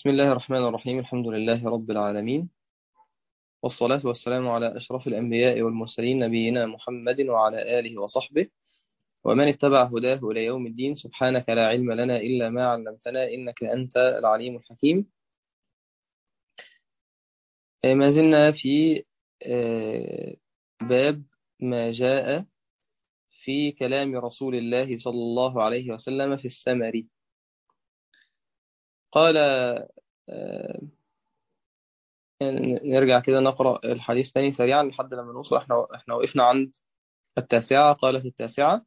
بسم الله الرحمن الرحيم الحمد لله رب العالمين والصلاة والسلام على أشرف الأنبياء والمرسلين نبينا محمد وعلى آله وصحبه ومن اتبع هداه إلى يوم الدين سبحانك لا علم لنا إلا ما علمتنا إنك أنت العليم الحكيم ما زلنا في باب ما جاء في كلام رسول الله صلى الله عليه وسلم في السمر قال نرجع كده نقرأ الحديث تاني سريعا لحد لما نوصل احنا احنا وقفنا عند التاسعة قالت التاسعة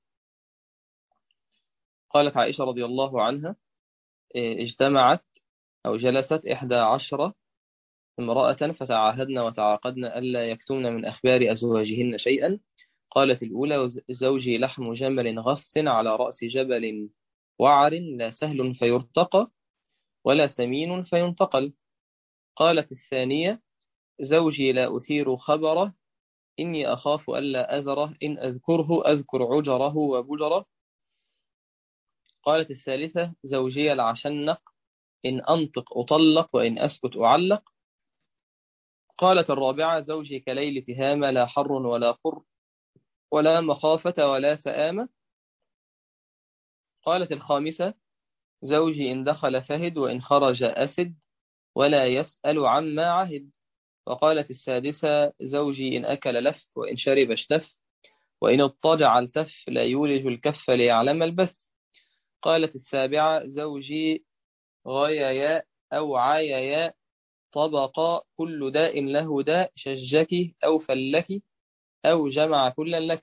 قالت عائشة رضي الله عنها اجتمعت أو جلست إحدى عشرة امرأة فتعاهدن وتعاقدن ألا يكتمن من أخبار أزواجهن شيئا قالت الأولى زوجي لحم جمل غث على رأس جبل وعر لا سهل فيرتقى ولا سمين فينتقل قالت الثانية زوجي لا أثير خبره إني أخاف ألا أذره إن أذكره أذكر عجره وبجره قالت الثالثة زوجي العشنق إن أنطق أطلق وإن أسكت أعلق قالت الرابعة زوجي كليل تهام لا حر ولا قر ولا مخافة ولا سآمة قالت الخامسة زوجي إن دخل فهد وإن خرج أسد ولا يسأل عما عهد وقالت السادسة زوجي إن أكل لف وإن شرب اشتف وإن اضطجع التف لا يولج الكف ليعلم البث قالت السابعة زوجي غايا أو عايا طبق كل داء له داء شجك أو فلك أو جمع كلا لك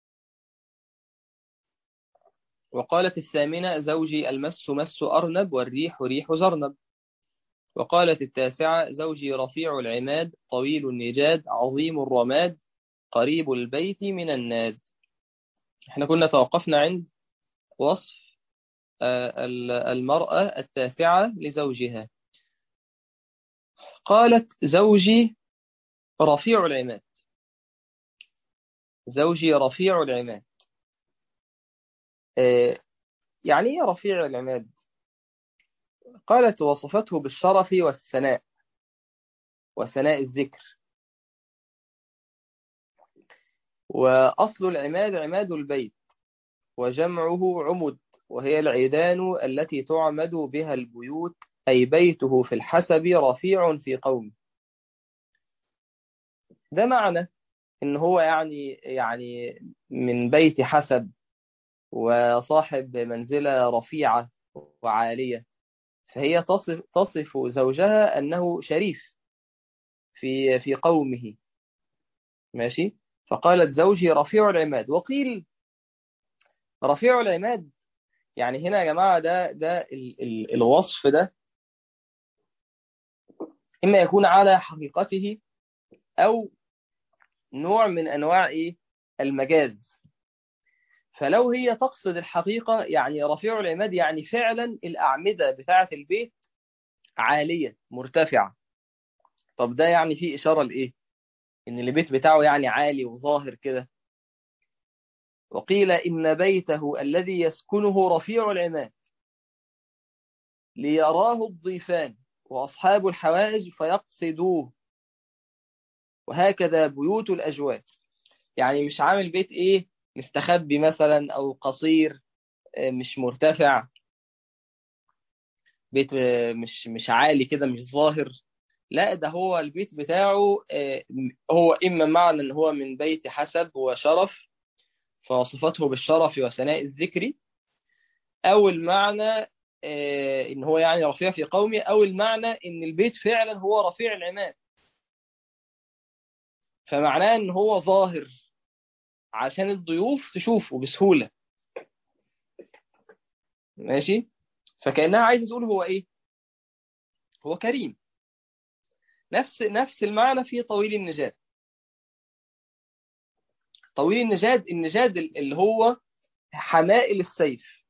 وقالت الثامنة زوجي المس مس أرنب والريح ريح زرنب وقالت التاسعة زوجي رفيع العماد طويل النجاد عظيم الرماد قريب البيت من الناد احنا كنا توقفنا عند وصف المرأة التاسعة لزوجها قالت زوجي رفيع العماد زوجي رفيع العماد يعني ايه رفيع العماد قالت وصفته بالشرف والثناء وثناء الذكر وأصل العماد عماد البيت وجمعه عمد وهي العيدان التي تعمد بها البيوت أي بيته في الحسب رفيع في قوم ده معنى إن هو يعني يعني من بيت حسب وصاحب منزلة رفيعة وعالية فهي تصف, تصف زوجها أنه شريف في في قومه ماشي فقالت زوجي رفيع العماد وقيل رفيع العماد يعني هنا يا جماعة ده ده ال ال الوصف ده إما يكون على حقيقته أو نوع من أنواع إيه المجاز فلو هي تقصد الحقيقة يعني رفيع العماد يعني فعلا الأعمدة بتاعة البيت عالية مرتفعة طب ده يعني فيه إشارة لإيه؟ إن البيت بتاعه يعني عالي وظاهر كده وقيل إن بيته الذي يسكنه رفيع العماد ليراه الضيفان وأصحاب الحوائج فيقصدوه وهكذا بيوت الأجواد يعني مش عامل بيت إيه مستخبي مثلا أو قصير مش مرتفع بيت مش مش عالي كده مش ظاهر لا ده هو البيت بتاعه هو إما معنى إن هو من بيت حسب وشرف فوصفته بالشرف وثناء الذكر أو المعنى إن هو يعني رفيع في قومه أو المعنى إن البيت فعلا هو رفيع العماد فمعناه إن هو ظاهر عشان الضيوف تشوفه بسهولة ماشي فكأنها عايزة تقول هو إيه هو كريم نفس نفس المعنى في طويل النجاد طويل النجاد النجاد اللي هو حمائل السيف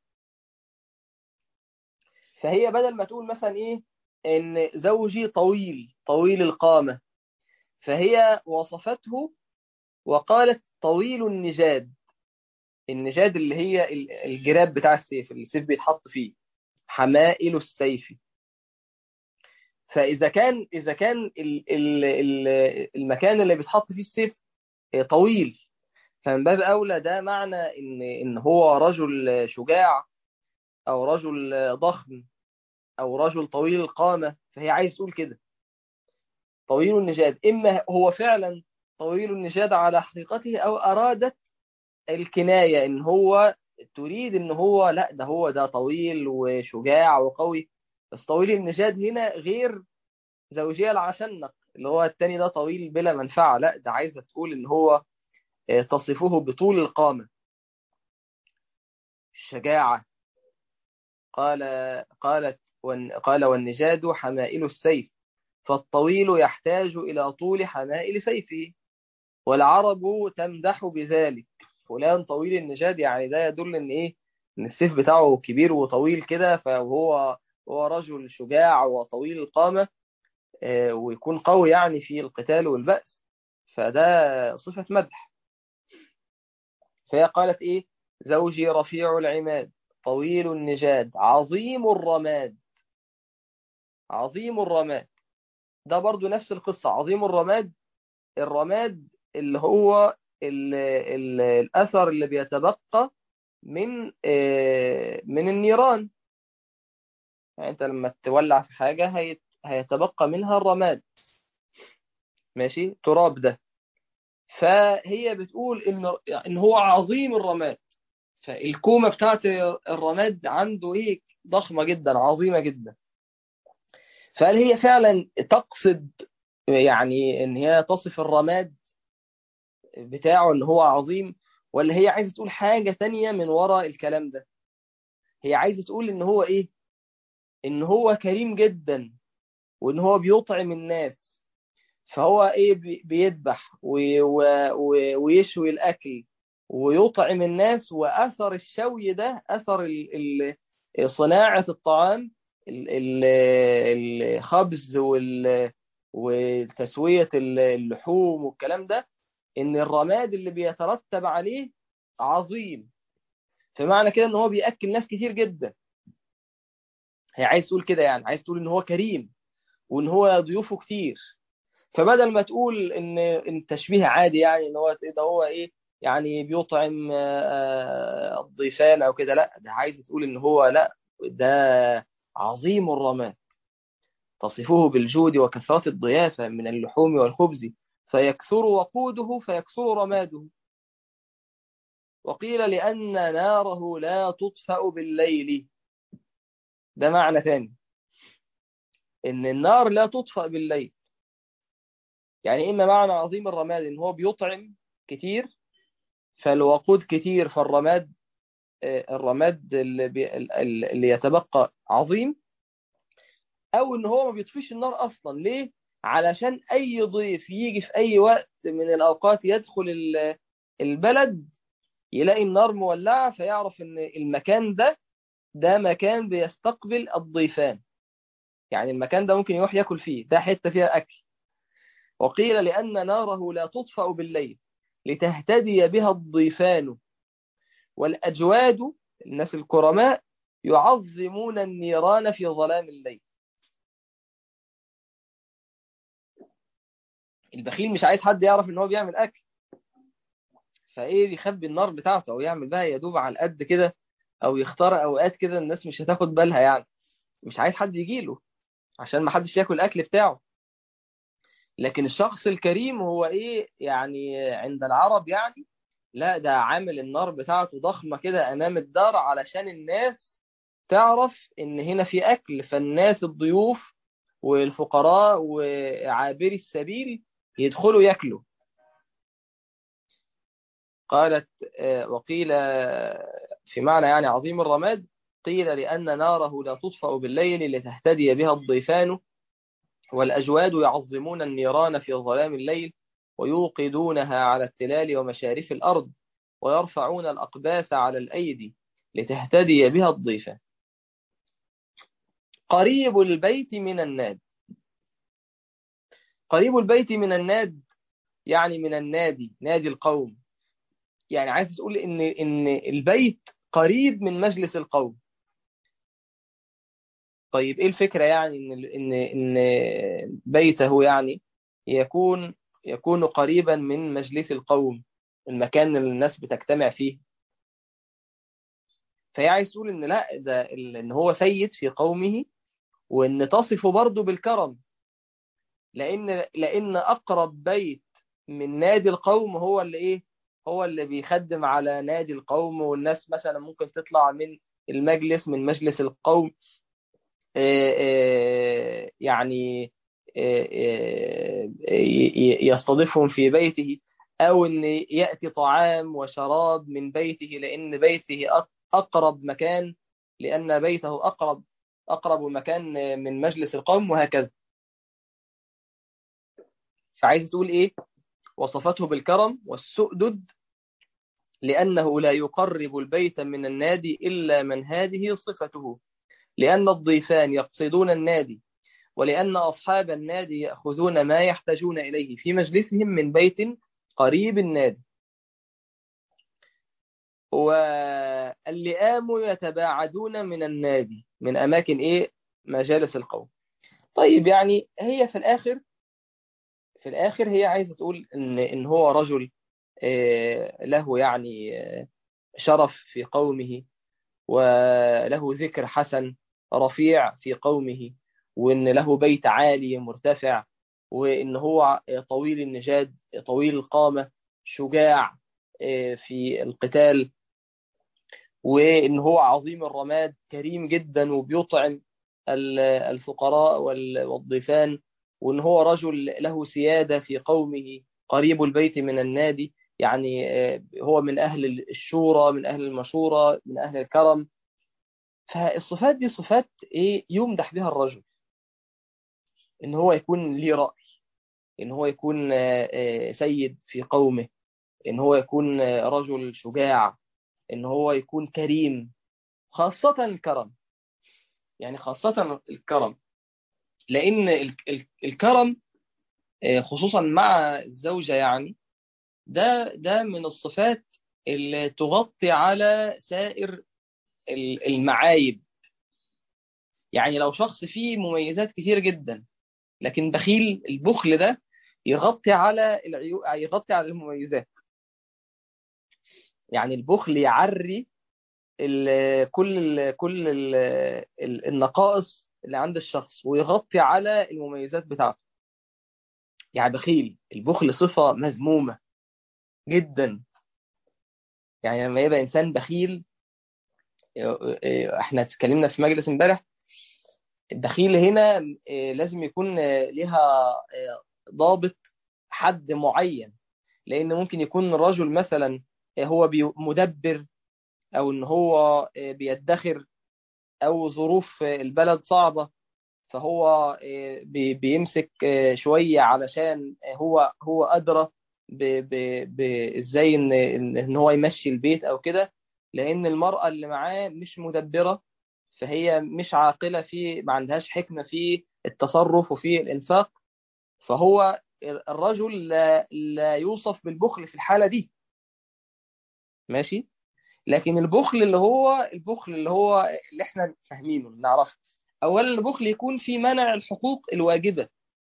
فهي بدل ما تقول مثلا ايه ان زوجي طويل طويل القامة فهي وصفته وقالت طويل النجاد النجاد اللي هي الجراب بتاع السيف اللي السيف بيتحط فيه حمائل السيف فاذا كان اذا كان ال ال ال المكان اللي بيتحط فيه السيف طويل فمن باب اولى ده معنى ان ان هو رجل شجاع او رجل ضخم او رجل طويل القامه فهي عايز تقول كده طويل النجاد اما هو فعلا طويل النجاد على حقيقته او ارادت الكنايه ان هو تريد ان هو لا ده هو ده طويل وشجاع وقوي بس طويل النجاد هنا غير زوجيه العشنق اللي هو التاني ده طويل بلا منفعه لا ده عايزه تقول ان هو تصفه بطول القامه الشجاعه قال قالت قال والنجاد حمائل السيف فالطويل يحتاج إلى طول حمائل سيفه والعرب تمدح بذلك فلان طويل النجاد يعني ده يدل ان ايه ان السيف بتاعه كبير وطويل كده فهو هو رجل شجاع وطويل القامة ويكون قوي يعني في القتال والبأس فده صفة مدح فهي قالت ايه زوجي رفيع العماد طويل النجاد عظيم الرماد عظيم الرماد ده برضو نفس القصة عظيم الرماد الرماد اللي هو ال ال الأثر اللي بيتبقى من من النيران يعني أنت لما تولع في حاجة هيت هيتبقى منها الرماد ماشي تراب ده فهي بتقول إن إن هو عظيم الرماد فالكومة بتاعت الرماد عنده إيه ضخمة جدا عظيمة جدا فهل هي فعلا تقصد يعني ان هي تصف الرماد بتاعه ان هو عظيم ولا هي عايزه تقول حاجه تانية من وراء الكلام ده هي عايزه تقول ان هو ايه ان هو كريم جدا وان هو بيطعم الناس فهو ايه بيذبح ويشوي الاكل ويطعم الناس واثر الشوي ده اثر صناعه الطعام الخبز وتسوية اللحوم والكلام ده ان الرماد اللي بيترتب عليه عظيم فمعنى كده ان هو بيأكل ناس كتير جدا هي عايز تقول كده يعني عايز تقول ان هو كريم وان هو ضيوفه كتير فبدل ما تقول ان ان تشبيه عادي يعني ان هو ده هو ايه يعني بيطعم الضيفان او كده لا ده عايز تقول ان هو لا ده عظيم الرماد تصفه بالجود وكثرة الضيافة من اللحوم والخبز فيكثر وقوده فيكثر رماده وقيل لأن ناره لا تطفأ بالليل ده معنى ثاني إن النار لا تطفأ بالليل يعني إما معنى عظيم الرماد إن هو بيطعم كتير فالوقود كتير فالرماد الرماد اللي, بي اللي يتبقى عظيم او ان هو ما بيطفيش النار اصلا ليه علشان اي ضيف يجي في اي وقت من الاوقات يدخل البلد يلاقي النار مولعه فيعرف ان المكان ده ده مكان بيستقبل الضيفان يعني المكان ده ممكن يروح ياكل فيه ده حته فيها اكل وقيل لان ناره لا تطفأ بالليل لتهتدي بها الضيفان والأجواد الناس الكرماء يعظمون النيران في ظلام الليل البخيل مش عايز حد يعرف ان هو بيعمل اكل فايه بيخبي النار بتاعته او يعمل بها يدوب على القد كده او يختار اوقات كده الناس مش هتاخد بالها يعني مش عايز حد يجيله عشان ما حدش ياكل الاكل بتاعه لكن الشخص الكريم هو ايه يعني عند العرب يعني لا ده عامل النار بتاعته ضخمة كده أمام الدار علشان الناس تعرف إن هنا في أكل فالناس الضيوف والفقراء وعابري السبيل يدخلوا ياكلوا قالت وقيل في معنى يعني عظيم الرماد قيل لأن ناره لا تطفأ بالليل لتهتدي بها الضيفان والأجواد يعظمون النيران في ظلام الليل ويوقدونها على التلال ومشارف الأرض ويرفعون الأقباس على الأيدي لتهتدي بها الضيفة قريب البيت من الناد قريب البيت من الناد يعني من النادي نادي القوم يعني عايز تقول إن, إن البيت قريب من مجلس القوم طيب ايه الفكرة يعني ان ان ان بيته يعني يكون يكون قريبا من مجلس القوم المكان اللي الناس بتجتمع فيه فهي عايز تقول ان لا ده ان هو سيد في قومه وان تصفه برضه بالكرم لان لان اقرب بيت من نادي القوم هو اللي ايه هو اللي بيخدم على نادي القوم والناس مثلا ممكن تطلع من المجلس من مجلس القوم يعني يستضيفهم في بيته أو أن يأتي طعام وشراب من بيته لأن بيته أقرب مكان لأن بيته أقرب أقرب مكان من مجلس القوم وهكذا فعايز تقول إيه وصفته بالكرم والسؤدد لأنه لا يقرب البيت من النادي إلا من هذه صفته لأن الضيفان يقصدون النادي ولأن أصحاب النادي يأخذون ما يحتاجون إليه في مجلسهم من بيت قريب النادي واللئام يتباعدون من النادي من أماكن إيه مجالس القوم طيب يعني هي في الآخر في الآخر هي عايزة تقول إن, إن هو رجل له يعني شرف في قومه وله ذكر حسن رفيع في قومه وإن له بيت عالي مرتفع وإن هو طويل النجاد طويل القامة شجاع في القتال وإن هو عظيم الرماد كريم جدا وبيطعم الفقراء والضيفان وإن هو رجل له سيادة في قومه قريب البيت من النادي يعني هو من أهل الشورى من أهل المشورة من أهل الكرم فالصفات دي صفات إيه يمدح بها الرجل إن هو يكون ليه رأي إن هو يكون سيد في قومه إن هو يكون رجل شجاع إن هو يكون كريم خاصة الكرم يعني خاصة الكرم لأن الكرم خصوصا مع الزوجة يعني ده ده من الصفات اللي تغطي على سائر المعايب يعني لو شخص فيه مميزات كتير جدا لكن بخيل البخل ده يغطي على العيو... يغطي على المميزات يعني البخل يعري ال... كل ال... كل ال... النقائص اللي عند الشخص ويغطي على المميزات بتاعته يعني بخيل البخل صفة مذمومة جدا يعني لما يبقى إنسان بخيل احنا اتكلمنا في مجلس امبارح البخيل هنا لازم يكون لها ضابط حد معين لأن ممكن يكون الرجل مثلا هو مدبر أو إن هو بيدخر أو ظروف البلد صعبة فهو بيمسك شوية علشان هو هو أدرى بإزاي إن, إن هو يمشي البيت أو كده لأن المرأة اللي معاه مش مدبرة فهي مش عاقلة في ما عندهاش حكمة في التصرف وفي الإنفاق فهو الرجل لا, لا يوصف بالبخل في الحالة دي ماشي لكن البخل اللي هو البخل اللي هو اللي احنا فاهمينه نعرفه اولا البخل يكون في منع الحقوق الواجبة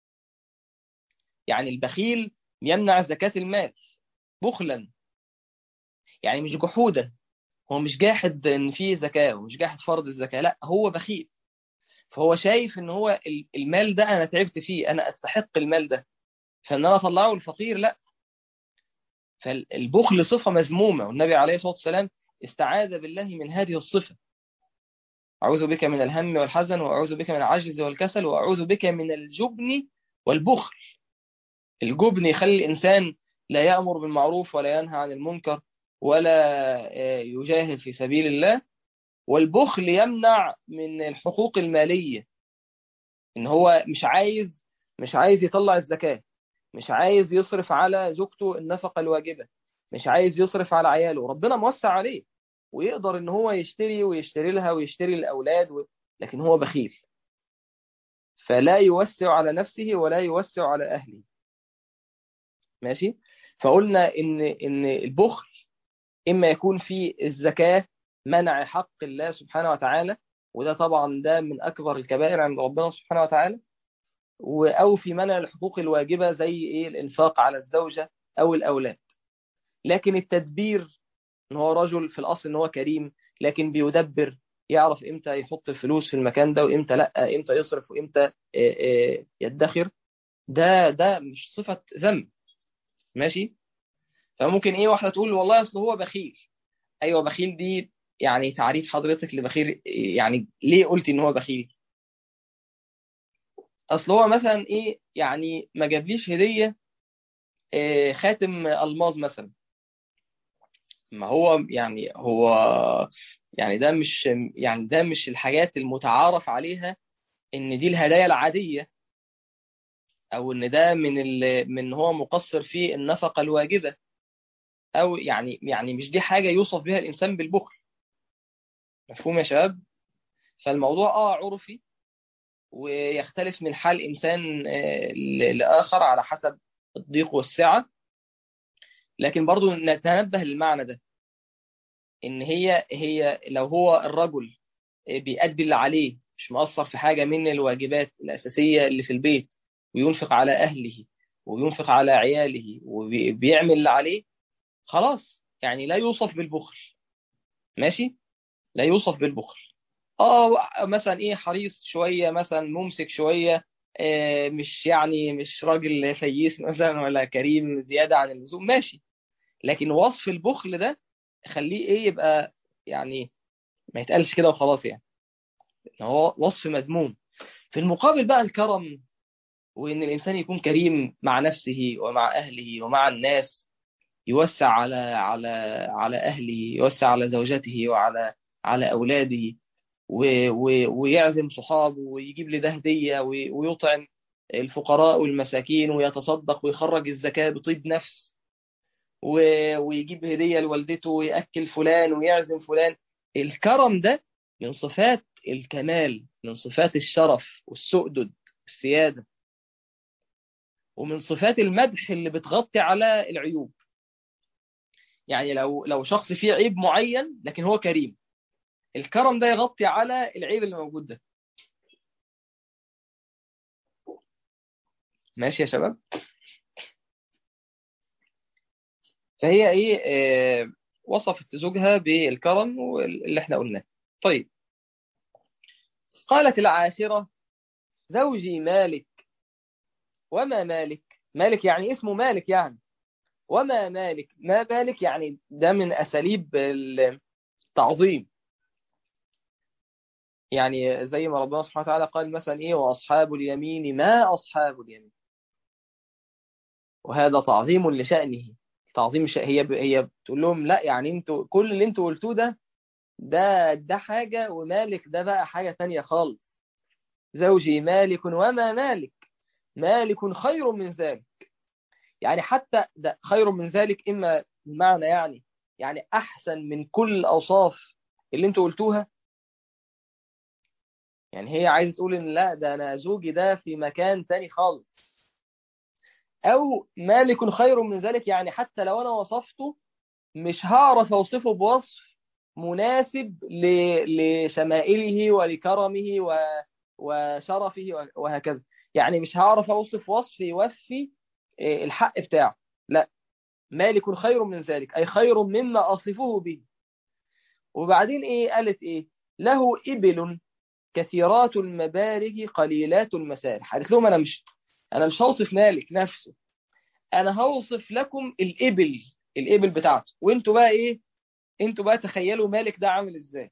يعني البخيل يمنع زكاة المال بخلا يعني مش جحودا هو مش جاحد ان في زكاة ومش جاحد فرض الزكاة لا هو بخيل فهو شايف ان هو المال ده انا تعبت فيه انا استحق المال ده فان انا اطلعه الفقير لا فالبخل صفة مذمومة والنبي عليه الصلاة والسلام استعاذ بالله من هذه الصفة أعوذ بك من الهم والحزن وأعوذ بك من العجز والكسل وأعوذ بك من الجبن والبخل الجبن يخلي الإنسان لا يأمر بالمعروف ولا ينهى عن المنكر ولا يجاهد في سبيل الله والبخل يمنع من الحقوق المالية إن هو مش عايز مش عايز يطلع الزكاة مش عايز يصرف على زوجته النفقة الواجبة مش عايز يصرف على عياله ربنا موسع عليه ويقدر ان هو يشتري ويشتري لها ويشتري الأولاد و... لكن هو بخيل فلا يوسع على نفسه ولا يوسع على أهله ماشي فقلنا إن إن البخل إما يكون في الزكاة منع حق الله سبحانه وتعالى وده طبعا ده من أكبر الكبائر عند ربنا سبحانه وتعالى أو في منع الحقوق الواجبة زي إيه الإنفاق على الزوجة أو الأولاد لكن التدبير إن هو رجل في الأصل إن هو كريم لكن بيدبر يعرف إمتى يحط الفلوس في المكان ده وإمتى لأ إمتى يصرف وإمتى يدخر ده ده مش صفة ذنب ماشي فممكن إيه واحدة تقول والله أصل هو بخيل أيوة بخيل دي يعني تعريف حضرتك لبخيل يعني ليه قلت إن هو بخيل اصل هو مثلا ايه يعني ما جابليش هديه إيه خاتم الماظ مثلا ما هو يعني هو يعني ده مش يعني ده مش الحاجات المتعارف عليها ان دي الهدايا العاديه او ان ده من ال... من هو مقصر في النفقه الواجبه او يعني يعني مش دي حاجه يوصف بها الانسان بالبخل مفهوم يا شباب فالموضوع اه عرفي ويختلف من حال إنسان لآخر على حسب الضيق والسعة لكن برضو نتنبه للمعنى ده إن هي هي لو هو الرجل بيأدي اللي عليه مش مقصر في حاجة من الواجبات الأساسية اللي في البيت وينفق على أهله وينفق على عياله وبيعمل اللي عليه خلاص يعني لا يوصف بالبخل ماشي لا يوصف بالبخل اه مثلا ايه حريص شويه مثلا ممسك شويه آه مش يعني مش راجل فييس مثلا ولا كريم زياده عن اللزوم ماشي لكن وصف البخل ده خليه ايه يبقى يعني ما يتقالش كده وخلاص يعني هو وصف مذموم في المقابل بقى الكرم وان الانسان يكون كريم مع نفسه ومع اهله ومع الناس يوسع على على على اهله يوسع على زوجته وعلى على اولاده ويعزم صحابه ويجيب لده هدية ويطعم الفقراء والمساكين ويتصدق ويخرج الزكاة بطيب نفس ويجيب هدية لوالدته ويأكل فلان ويعزم فلان الكرم ده من صفات الكمال من صفات الشرف والسؤدد السيادة ومن صفات المدح اللي بتغطي على العيوب يعني لو لو شخص فيه عيب معين لكن هو كريم الكرم ده يغطي على العيب اللي موجود ده ماشي يا شباب فهي ايه آه وصفت زوجها بالكرم واللي احنا قلناه طيب قالت العاشرة زوجي مالك وما مالك مالك يعني اسمه مالك يعني وما مالك ما مالك يعني ده من أساليب التعظيم يعني زي ما ربنا سبحانه وتعالى قال مثلا ايه واصحاب اليمين ما اصحاب اليمين وهذا تعظيم لشأنه تعظيم ش... هي ب... هي بتقول لهم لا يعني انتوا كل اللي انتوا قلتوه ده ده ده حاجة ومالك ده بقى حاجة تانية خالص زوجي مالك وما مالك مالك خير من ذلك يعني حتى ده خير من ذلك إما بمعنى يعني يعني أحسن من كل الأوصاف اللي انتوا قلتوها يعني هي عايزة تقول إن لا ده أنا زوجي ده في مكان تاني خالص أو مالك خير من ذلك يعني حتى لو أنا وصفته مش هعرف أوصفه بوصف مناسب لشمائله ولكرمه و... وشرفه وهكذا يعني مش هعرف أوصف وصف يوفي الحق بتاعه لا مالك خير من ذلك أي خير مما أصفه به وبعدين إيه قالت إيه له إبل كثيرات المبارك قليلات المسارح قالت لهم أنا مش أنا مش هوصف مالك نفسه أنا هوصف لكم الإبل الإبل بتاعته وانتوا بقى إيه انتوا بقى تخيلوا مالك ده عامل إزاي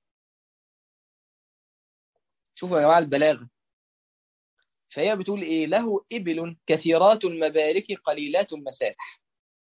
شوفوا يا جماعة البلاغة فهي بتقول إيه له إبل كثيرات المبارك قليلات المسارح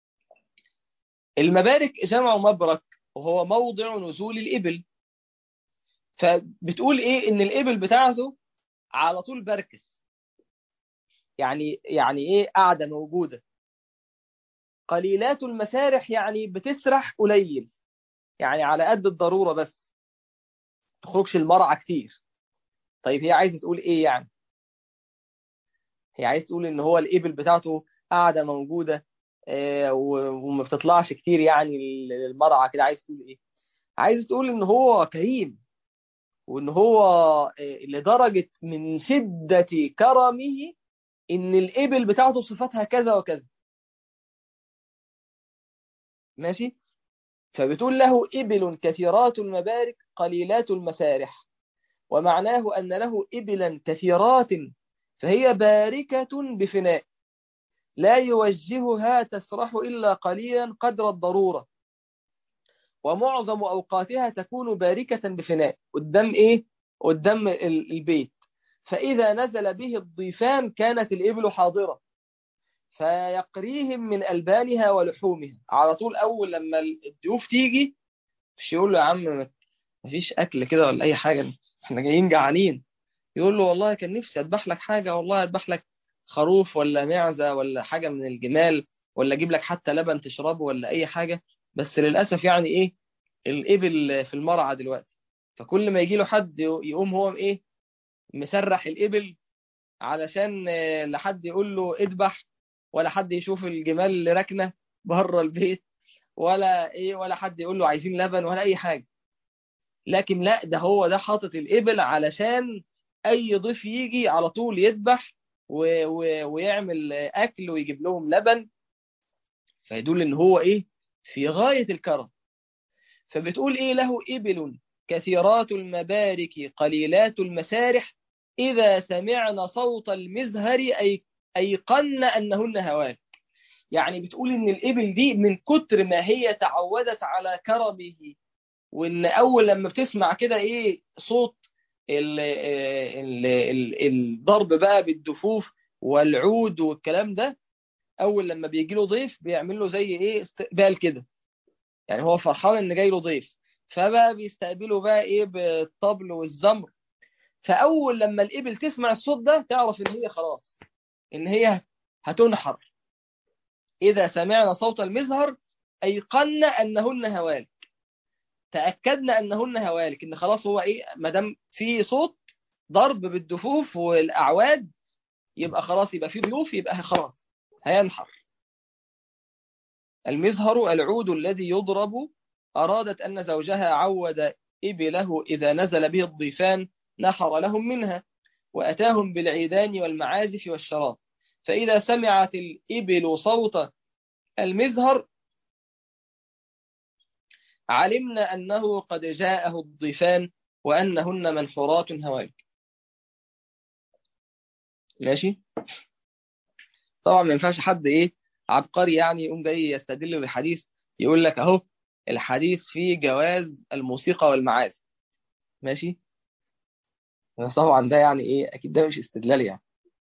المبارك جمع مبرك وهو موضع نزول الإبل فبتقول إيه إن الإبل بتاعته على طول بركة يعني يعني إيه قاعدة موجودة قليلات المسارح يعني بتسرح قليل يعني على قد الضرورة بس تخرجش المرعى كتير طيب هي عايزة تقول إيه يعني هي عايزة تقول إن هو الإبل بتاعته قاعدة موجودة آه وما بتطلعش كتير يعني للمرعى كده عايز تقول إيه عايز تقول إن هو كريم وان هو لدرجة من شدة كرمه ان الابل بتاعته صفاتها كذا وكذا ماشي فبتقول له ابل كثيرات المبارك قليلات المسارح ومعناه ان له ابلا كثيرات فهي باركة بفناء لا يوجهها تسرح إلا قليلا قدر الضرورة ومعظم أوقاتها تكون باركة بفناء قدام إيه؟ قدام البيت فإذا نزل به الضيفان كانت الإبل حاضرة فيقريهم من ألبانها ولحومها على طول أول لما الضيوف تيجي مش يقول له يا عم مفيش أكل كده ولا أي حاجة احنا جايين جعانين يقول له والله كان نفسي أذبح لك حاجة والله أذبح لك خروف ولا معزة ولا حاجة من الجمال ولا أجيب لك حتى لبن تشربه ولا أي حاجة بس للأسف يعني إيه الإبل في المرعى دلوقتي فكل ما يجي له حد يقوم هو إيه مسرح الإبل علشان لحد يقول له اذبح ولا حد يشوف الجمال اللي راكنه بره البيت ولا ايه ولا حد يقول له عايزين لبن ولا اي حاجه لكن لا ده هو ده حاطط الابل علشان اي ضيف يجي على طول يذبح و... و... ويعمل اكل ويجيب لهم لبن فيدل ان هو ايه في غايه الكرم فبتقول ايه له ابل كثيرات المبارك قليلات المسارح اذا سمعن صوت المزهر اي ايقن انهن هواك يعني بتقول ان الابل دي من كتر ما هي تعودت على كرمه وان اول لما بتسمع كده ايه صوت ال ال ال الضرب بقى بالدفوف والعود والكلام ده اول لما بيجي له ضيف بيعمل له زي ايه استقبال كده يعني هو فرحان ان جاي له ضيف فبقى بيستقبله بقى ايه بالطبل والزمر فاول لما الابل تسمع الصوت ده تعرف ان هي خلاص ان هي هتنحر اذا سمعنا صوت المزهر ايقن انهن هوالك تاكدنا انهن هوالك ان خلاص هو ايه ما دام في صوت ضرب بالدفوف والاعواد يبقى خلاص يبقى في ضيوف يبقى خلاص هينحر المزهر العود الذي يضرب أرادت أن زوجها عود إبله إذا نزل به الضيفان نحر لهم منها وأتاهم بالعيدان والمعازف والشراب فإذا سمعت الإبل صوت المزهر علمنا أنه قد جاءه الضيفان وأنهن منحورات هوالك ماشي طبعا ما ينفعش حد ايه عبقري يعني يقوم جاي يستدل بالحديث يقول لك اهو الحديث فيه جواز الموسيقى والمعازف ماشي طبعا ده يعني ايه اكيد ده مش استدلال يعني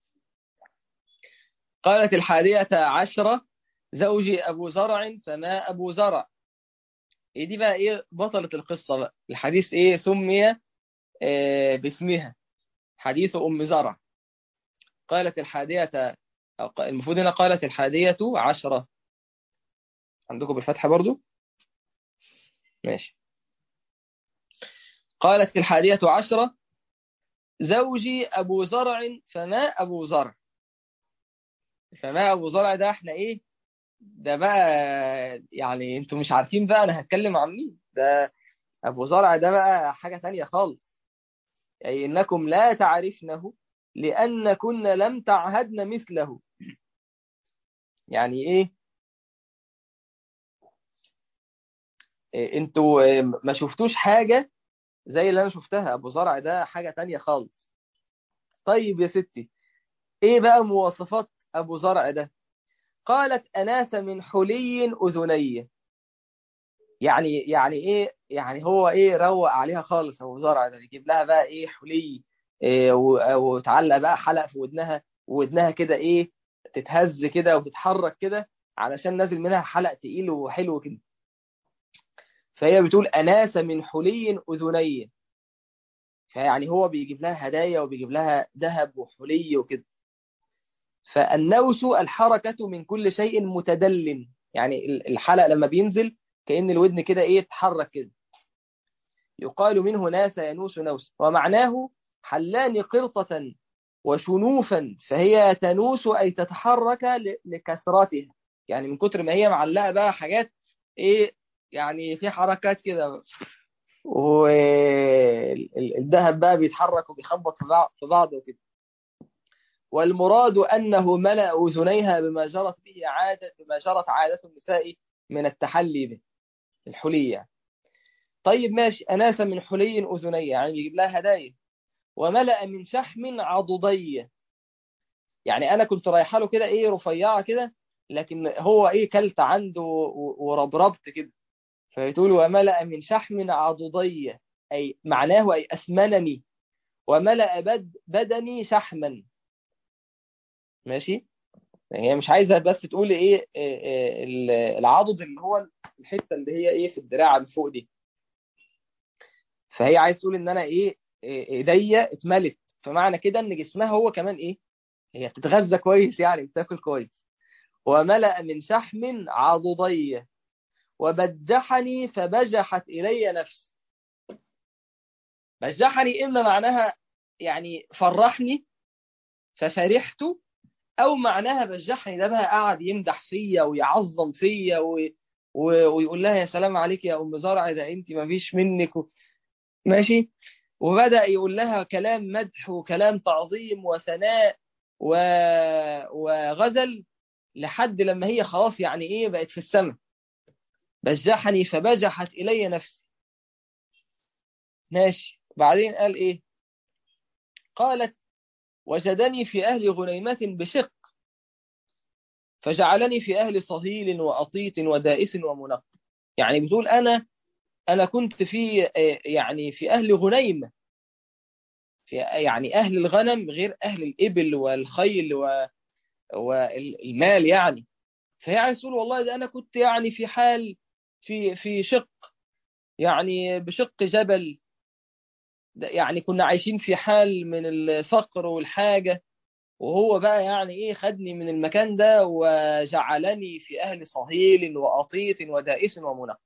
قالت الحادية عشرة زوجي أبو زرع فما أبو زرع إيه دي بقى إيه بطلة القصة بقى الحديث إيه سمي إيه باسمها حديث أم زرع قالت الحادية أو المفروض هنا قالت الحادية عشرة عندكم بالفتحة برضو ماشي قالت الحادية عشرة زوجي أبو زرع فما أبو زرع فما أبو زرع ده احنا ايه ده بقى يعني انتوا مش عارفين بقى انا هتكلم عن مين ده أبو زرع ده بقى حاجة تانية خالص أي إنكم لا تعرفنه لأنكن لم تعهدن مثله يعني إيه إيه انتوا ما شفتوش حاجة زي اللي أنا شفتها أبو زرع ده حاجة تانية خالص طيب يا ستي إيه بقى مواصفات أبو زرع ده قالت أناس من حلي أذني يعني يعني إيه يعني هو إيه روق عليها خالص أبو زرع ده يجيب لها بقى إيه حلي إيه وتعلق بقى حلق في ودنها ودنها كده إيه تتهز كده وتتحرك كده علشان نازل منها حلق تقيل وحلو كده فهي بتقول أناس من حلي أذني فيعني هو بيجيب لها هدايا وبيجيب لها ذهب وحلي وكده فالنوس الحركة من كل شيء متدل يعني الحلق لما بينزل كأن الودن كده ايه تحرك كده يقال منه ناس ينوس نوس ومعناه حلان قرطة وشنوفا فهي تنوس أي تتحرك لكثرتها يعني من كتر ما هي معلقة بقى حاجات ايه يعني في حركات كده والذهب بقى بيتحرك وبيخبط في بعض في بعض وكده والمراد أنه ملأ أذنيها بما جرت به عادة بما جرت عادة النساء من التحلي به الحلي يعني. طيب ماشي أناسا من حلي أذني يعني يجيب لها هدايا وملأ من شحم عضدي يعني أنا كنت رايحة له كده إيه رفيعة كده لكن هو إيه كلت عنده وربربت كده فيقول وملأ من شحم عضدي أي معناه أي أسمنني وملأ بد بدني شحما ماشي يعني هي مش عايزة بس تقول إيه, إيه العضد اللي هو الحتة اللي هي إيه في الدراع اللي فوق دي فهي عايز تقول إن أنا إيه إيديا اتملت فمعنى كده إن جسمها هو كمان إيه هي بتتغذى كويس يعني بتاكل كويس وملأ من شحم عضدي وبجحني فبجحت إلي نفسي بجحني إما معناها يعني فرحني ففرحت أو معناها بجحني ده بقى قعد يمدح فيا ويعظم فيا و... و... ويقول لها يا سلام عليك يا أم زرع ده أنت ما فيش منك و... ماشي وبدأ يقول لها كلام مدح وكلام تعظيم وثناء و... وغزل لحد لما هي خلاص يعني إيه بقت في السماء بجحني فبجحت إلي نفسي ماشي بعدين قال إيه قالت وجدني في أهل غنيمة بشق فجعلني في أهل صهيل وأطيط ودائس ومنق يعني بتقول أنا أنا كنت في يعني في أهل غنيمة في يعني أهل الغنم غير أهل الإبل والخيل و والمال يعني فهي عايز تقول والله ده أنا كنت يعني في حال في في شق يعني بشق جبل يعني كنا عايشين في حال من الفقر والحاجة وهو بقى يعني ايه خدني من المكان ده وجعلني في أهل صهيل وأطيط ودائس ومنق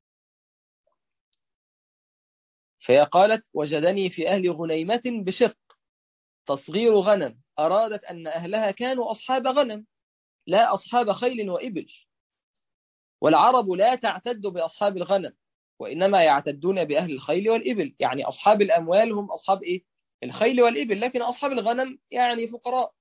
فهي قالت وجدني في أهل غنيمة بشق تصغير غنم أرادت أن أهلها كانوا أصحاب غنم لا أصحاب خيل وإبل والعرب لا تعتد بأصحاب الغنم وإنما يعتدون بأهل الخيل والإبل يعني أصحاب الأموال هم أصحاب إيه؟ الخيل والإبل لكن أصحاب الغنم يعني فقراء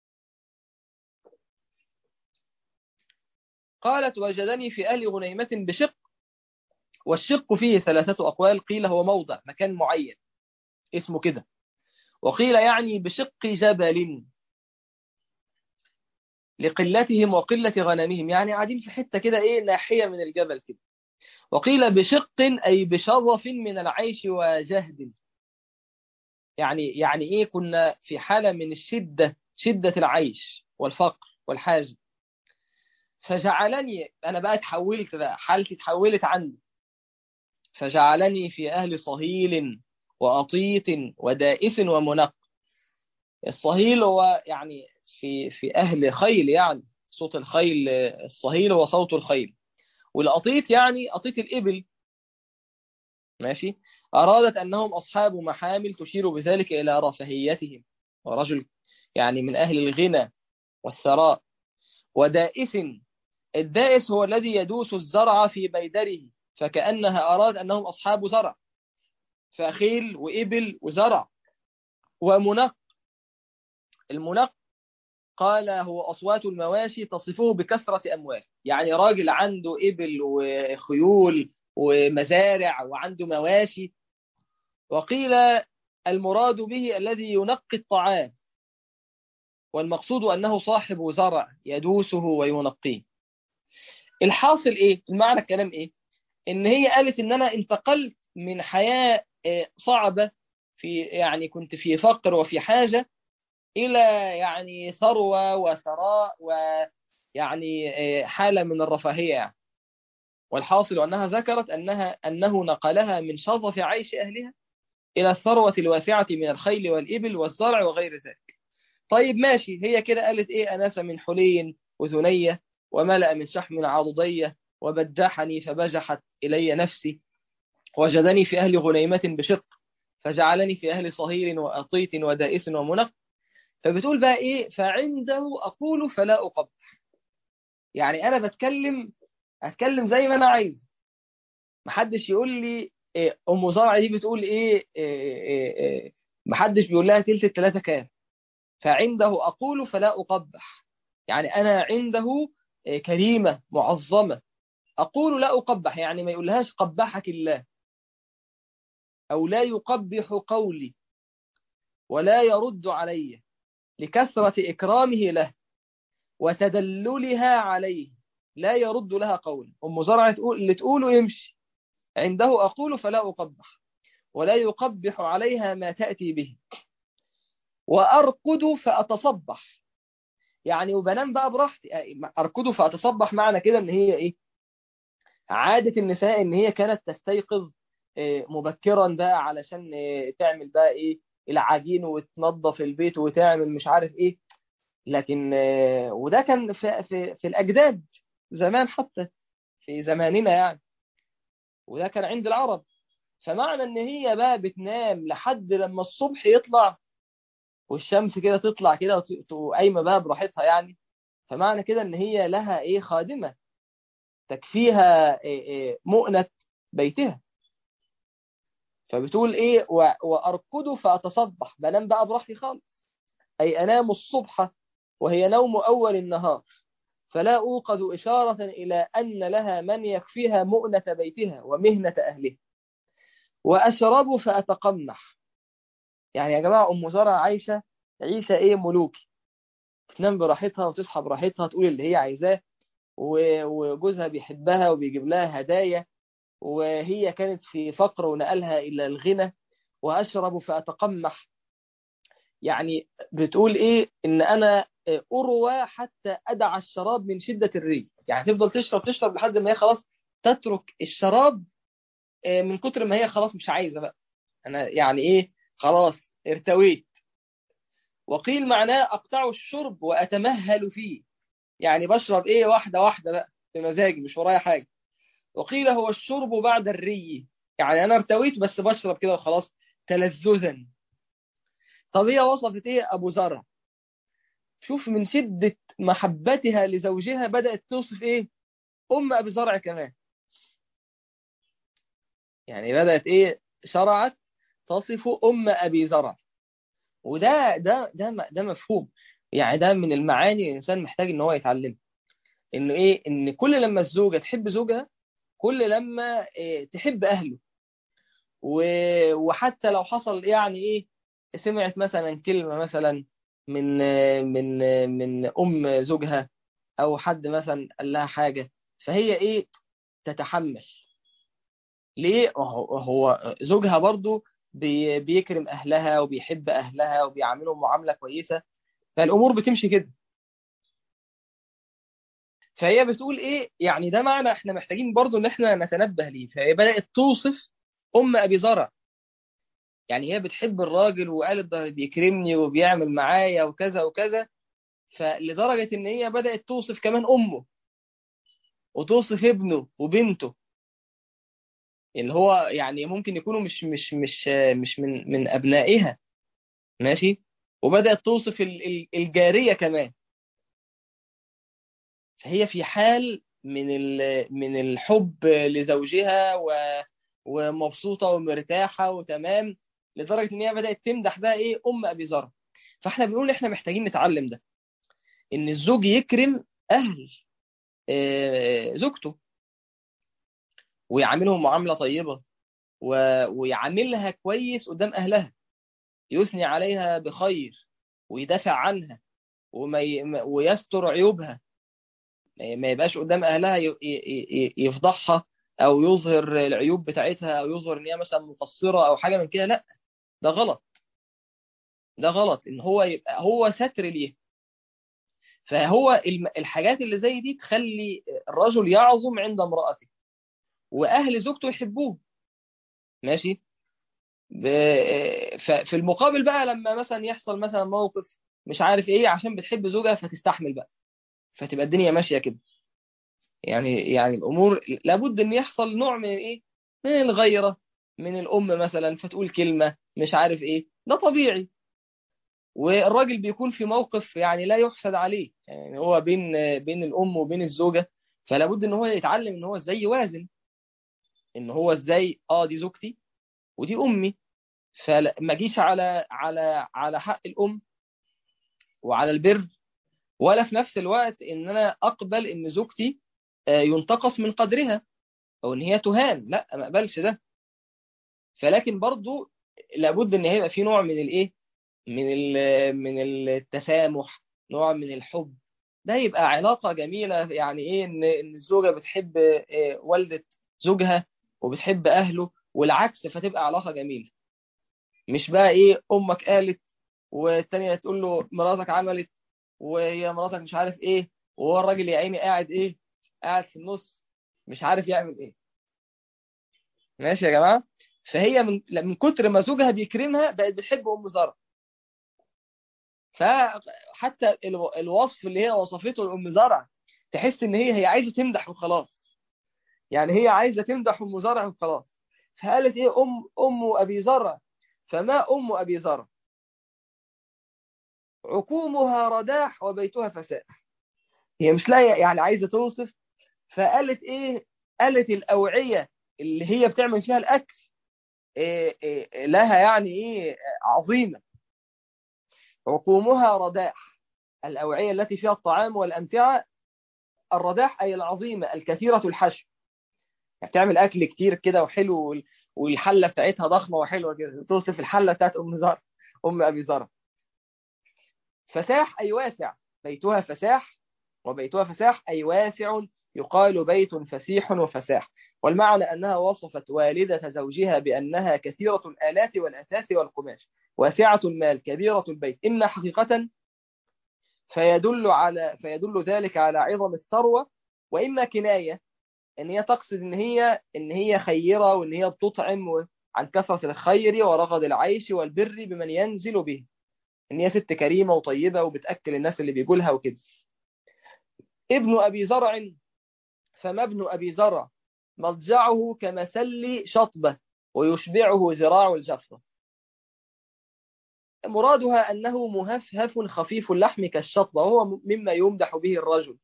قالت وجدني في أهل غنيمة بشق والشق فيه ثلاثة أقوال قيل هو موضع مكان معين اسمه كده وقيل يعني بشق جبل لقلتهم وقلة غنمهم يعني قاعدين في حتة كده إيه ناحية من الجبل كده وقيل بشق أي بشظف من العيش وجهد يعني يعني إيه كنا في حالة من الشدة شدة العيش والفقر والحاجة فجعلني أنا بقى اتحولت بقى حالتي اتحولت عني فجعلني في أهل صهيل وأطيط ودائس ومنق الصهيل هو يعني في في أهل خيل يعني صوت الخيل الصهيل هو صوت الخيل والأطيط يعني أطيط الإبل ماشي أرادت أنهم أصحاب محامل تشير بذلك إلى رفاهيتهم ورجل يعني من أهل الغنى والثراء ودائس الدائس هو الذي يدوس الزرع في بيدره فكأنها أراد أنهم أصحاب زرع فخيل وإبل وزرع ومنق المنق قال هو أصوات المواشي تصفه بكثرة أموال يعني راجل عنده إبل وخيول ومزارع وعنده مواشي وقيل المراد به الذي ينقي الطعام والمقصود أنه صاحب زرع يدوسه وينقيه الحاصل إيه؟ المعنى الكلام إيه؟ إن هي قالت إن أنا انتقلت من حياة صعبة في يعني كنت في فقر وفي حاجة إلى يعني ثروة وثراء ويعني حالة من الرفاهية يعني. والحاصل أنها ذكرت أنها أنه نقلها من شظف عيش أهلها إلى الثروة الواسعة من الخيل والإبل والزرع وغير ذلك طيب ماشي هي كده قالت إيه أناس من حلي وذنية وملأ من شحم عضدية وبجحني فبجحت إلي نفسي وجدني في أهل غنيمة بشق فجعلني في أهل صهير وأطيط ودائس ومنق فبتقول بقى إيه فعنده أقول فلا أقبح يعني أنا بتكلم أتكلم زي ما أنا عايز محدش يقول لي إيه ام زرع دي بتقول ايه, إيه, إيه, إيه محدش بيقول لها تلت التلاتة كام فعنده اقول فلا اقبح يعني انا عنده إيه كريمة معظمة اقول لا اقبح يعني ما يقولهاش قبحك الله او لا يقبح قولي ولا يرد علي لكثرة إكرامه له وتدللها عليه لا يرد لها قول أم زرع تقول اللي تقوله يمشي عنده أقول فلا أقبح ولا يقبح عليها ما تأتي به وأرقد فأتصبح يعني وبنام بقى براحتي أرقد فأتصبح معنى كده إن هي إيه عادة النساء إن هي كانت تستيقظ مبكرا بقى علشان تعمل بقى إيه العجين وتنظف البيت وتعمل مش عارف إيه لكن وده كان في, في, في الأجداد زمان حتى في زماننا يعني وده كان عند العرب فمعنى ان هي بقى بتنام لحد لما الصبح يطلع والشمس كده تطلع كده وقايمه بقى براحتها يعني فمعنى كده ان هي لها ايه خادمه تكفيها إيه إيه مؤنه بيتها فبتقول ايه وارقد فاتصبح بنام بقى براحتي خالص اي انام الصبح وهي نوم اول النهار فلا أوقظ إشارة إلى أن لها من يكفيها مؤنة بيتها ومهنة أهلها وأشرب فأتقمح يعني يا جماعة أم زرع عايشة عيشة إيه ملوكي تنام براحتها وتصحى براحتها تقول اللي هي عايزاه وجوزها بيحبها وبيجيب لها هدايا وهي كانت في فقر ونقلها إلى الغنى وأشرب فأتقمح يعني بتقول إيه إن أنا أروى حتى أدع الشراب من شدة الري يعني تفضل تشرب تشرب لحد ما هي خلاص تترك الشراب من كتر ما هي خلاص مش عايزة بقى أنا يعني إيه خلاص ارتويت وقيل معناه أقطع الشرب وأتمهل فيه يعني بشرب إيه واحدة واحدة بقى بمزاجي مش ورايا حاجة وقيل هو الشرب بعد الري يعني أنا ارتويت بس بشرب كده وخلاص تلذذا طب هي وصفت إيه أبو زرع شوف من شدة محبتها لزوجها بدأت توصف ايه ام ابي زرع كمان يعني بدأت ايه شرعت تصف ام ابي زرع وده ده ده ده مفهوم يعني ده من المعاني الانسان محتاج ان هو يتعلم انه ايه ان كل لما الزوجه تحب زوجها كل لما إيه تحب اهله وحتى لو حصل يعني ايه سمعت مثلا كلمه مثلا من من من ام زوجها او حد مثلا قال لها حاجه فهي ايه تتحمل ليه هو زوجها برضو بي بيكرم اهلها وبيحب اهلها وبيعاملهم معامله كويسه فالامور بتمشي كده فهي بتقول ايه يعني ده معنى احنا محتاجين برضو ان احنا نتنبه ليه فهي بدات توصف ام ابي زرع يعني هي بتحب الراجل وقالت ده بيكرمني وبيعمل معايا وكذا وكذا فلدرجة ان هي بدأت توصف كمان امه وتوصف ابنه وبنته اللي هو يعني ممكن يكونوا مش مش مش مش من من ابنائها ماشي وبدأت توصف الجارية كمان فهي في حال من من الحب لزوجها و ومبسوطة ومرتاحة وتمام لدرجة ان هي بدأت تمدح بقى ايه ام ابي زرع فاحنا بنقول احنا محتاجين نتعلم ده ان الزوج يكرم اهل زوجته ويعاملهم معاملة طيبة ويعاملها كويس قدام اهلها يثني عليها بخير ويدافع عنها وما ي... ويستر عيوبها ما يبقاش قدام اهلها ي... ي... يفضحها او يظهر العيوب بتاعتها او يظهر ان هي مثلا مقصره او حاجه من كده لا ده غلط ده غلط ان هو يبقى هو ستر ليه فهو الحاجات اللي زي دي تخلي الرجل يعظم عند امرأته واهل زوجته يحبوه ماشي ففي المقابل بقى لما مثلا يحصل مثلا موقف مش عارف ايه عشان بتحب زوجها فتستحمل بقى فتبقى الدنيا ماشيه كده يعني يعني الامور لابد ان يحصل نوع من ايه من الغيره من الام مثلا فتقول كلمه مش عارف ايه ده طبيعي والراجل بيكون في موقف يعني لا يحسد عليه يعني هو بين بين الام وبين الزوجه فلا بد ان هو يتعلم ان هو ازاي يوازن ان هو ازاي اه دي زوجتي ودي امي فما اجيش على على على حق الام وعلى البر ولا في نفس الوقت ان انا اقبل ان زوجتي ينتقص من قدرها او ان هي تهان لا ما اقبلش ده فلكن برضو لابد ان هيبقى في نوع من الايه من من التسامح نوع من الحب ده يبقى علاقه جميله يعني ايه ان ان الزوجه بتحب والده زوجها وبتحب اهله والعكس فتبقى علاقه جميله مش بقى ايه امك قالت والتانية تقول له مراتك عملت وهي مراتك مش عارف ايه وهو الراجل يا عيني قاعد ايه قاعد في النص مش عارف يعمل ايه ماشي يا جماعه فهي من من كتر ما زوجها بيكرمها بقت بتحب ام زرع فحتى الوصف اللي هي وصفته لام زرع تحس ان هي هي عايزه تمدح وخلاص يعني هي عايزه تمدح ام زرع وخلاص فقالت ايه ام ام ابي زرع فما ام ابي زرع عقومها رداح وبيتها فساح هي مش لاقيه يعني عايزه توصف فقالت ايه قالت الاوعيه اللي هي بتعمل فيها الاكل إيه إيه لها يعني ايه عظيمه عقومها رداح الاوعيه التي فيها الطعام والامتعه الرداح اي العظيمه الكثيره الحشو يعني بتعمل اكل كتير كده وحلو والحله بتاعتها ضخمه وحلوه كده توصف الحله بتاعت ام زرع ام ابي زرع فساح اي واسع بيتها فساح وبيتها فساح اي واسع يقال بيت فسيح وفساح والمعنى أنها وصفت والدة زوجها بأنها كثيرة الآلات والأثاث والقماش واسعة المال كبيرة البيت إما حقيقة فيدل على فيدل ذلك على عظم الثروة وإما كناية إن هي تقصد إن هي إن هي خيرة وإن هي بتطعم عن كثرة الخير ورغد العيش والبر بمن ينزل به إن هي ست كريمة وطيبة وبتأكل الناس اللي بيقولها وكده ابن أبي زرع فما ابن أبي زرع مضجعه كمسل شطبة ويشبعه ذراع الجفرة مرادها أنه مهفهف خفيف اللحم كالشطبة وهو مما يمدح به الرجل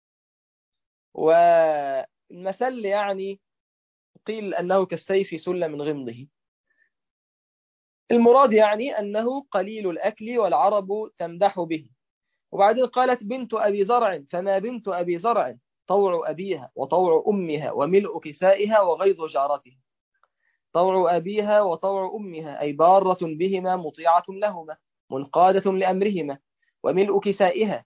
والمسل يعني قيل أنه كالسيف سل من غمضه المراد يعني أنه قليل الأكل والعرب تمدح به وبعدين قالت بنت أبي زرع فما بنت أبي زرع طوع أبيها وطوع أمها وملء كسائها وغيظ جارتها طوع أبيها وطوع أمها أي بارة بهما مطيعة لهما منقادة لأمرهما وملء كسائها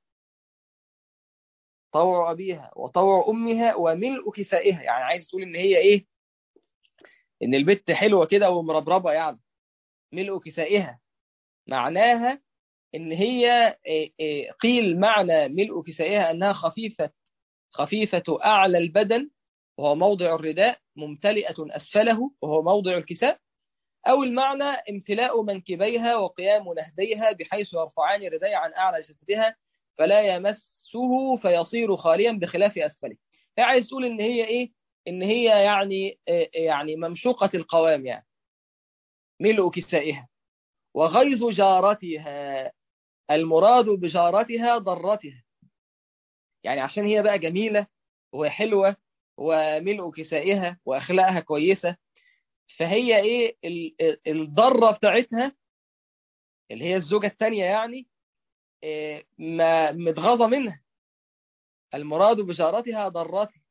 طوع أبيها وطوع أمها وملء كسائها يعني عايز تقول إن هي إيه إن البت حلوة كده ومربربة يعني ملء كسائها معناها إن هي قيل معنى ملء كسائها أنها خفيفة خفيفة أعلى البدن وهو موضع الرداء ممتلئة أسفله وهو موضع الكساء أو المعنى امتلاء منكبيها وقيام نهديها بحيث يرفعان رداء عن أعلى جسدها فلا يمسه فيصير خاليا بخلاف أسفله هي عايز تقول إن هي إيه إن هي يعني يعني ممشوقة القوام يعني ملء كسائها وغيظ جارتها المراد بجارتها ضرتها يعني عشان هي بقى جميلة وهي حلوة وملء كسائها وأخلاقها كويسة فهي إيه الضرة بتاعتها اللي هي الزوجة الثانية يعني إيه ما متغاظة منها المراد بجارتها ضرتها